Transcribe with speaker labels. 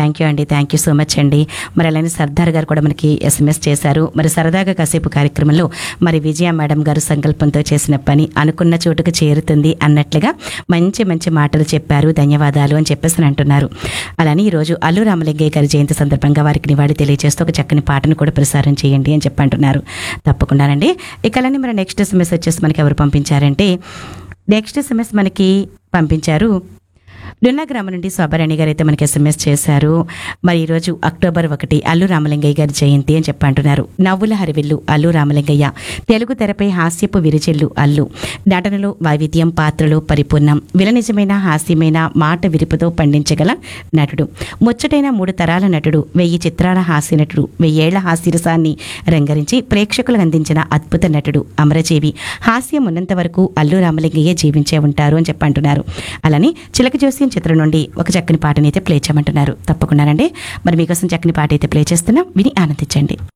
Speaker 1: thank you అండి thank you so much అండి మరి అలానే సర్దార్ గారు కూడా మనకి ఎస్ఎంఎస్ చేశారు మరి సరదాగా కాసేపు కార్యక్రమంలో మరి విజయ మేడం గారు సంకల్పంతో చేసిన పని అనుకున్న చోటుకు చేరుతుంది అన్నట్లుగా మంచి మంచి మాటలు చెప్పారు ధన్యవాదాలు అని చెప్పేసి అని అంటున్నారు అలానే ఈరోజు అల్లు రామలింగయ్య గారి జయంతి సందర్భంగా వారికి నివాళి తెలియజేస్తూ ఒక చక్కని పాటను కూడా ప్రసారం చేయండి అని చెప్పి అంటున్నారు తప్పకుండానండి ఇక అలానే మరి నెక్స్ట్ ఎస్ఎంఎస్ వచ్చేసి మనకి ఎవరు పంపించారంటే నెక్స్ట్ ఎస్ఎంఎస్ మనకి పంపించారు డున్నా గ్రామం నుండి శోభారాణి గారు అయితే మనకి ఎస్ఎంఎస్ చేశారు మరి ఈరోజు అక్టోబర్ ఒకటి అల్లు రామలింగయ్య గారి జయంతి అని చెప్పి అంటున్నారు నవ్వుల హరివిల్లు అల్లు రామలింగయ్య తెలుగు తెరపై హాస్యపు విరిచెల్లు అల్లు నటనలో వైవిధ్యం పాత్రలు పరిపూర్ణం విలనిజమైన హాస్యమైన మాట విరుపుతో పండించగల నటుడు ముచ్చటైన మూడు తరాల నటుడు వెయ్యి చిత్రాల హాస్య నటుడు వెయ్యేళ్ల హాస్యరసాన్ని రంగరించి ప్రేక్షకులకు అందించిన అద్భుత నటుడు అమరజీవి హాస్యం ఉన్నంత వరకు అల్లు రామలింగయ్య జీవించే ఉంటారు అని చెప్పి అంటున్నారు అలానే చిలక జోస్యం చిత్రం నుండి ఒక చక్కని పాటని అయితే ప్లే చేయమంటున్నారు తప్పకుండానండి మరి మీకోసం చక్కని పాట అయితే ప్లే చేస్తున్నాం విని ఆనందించండి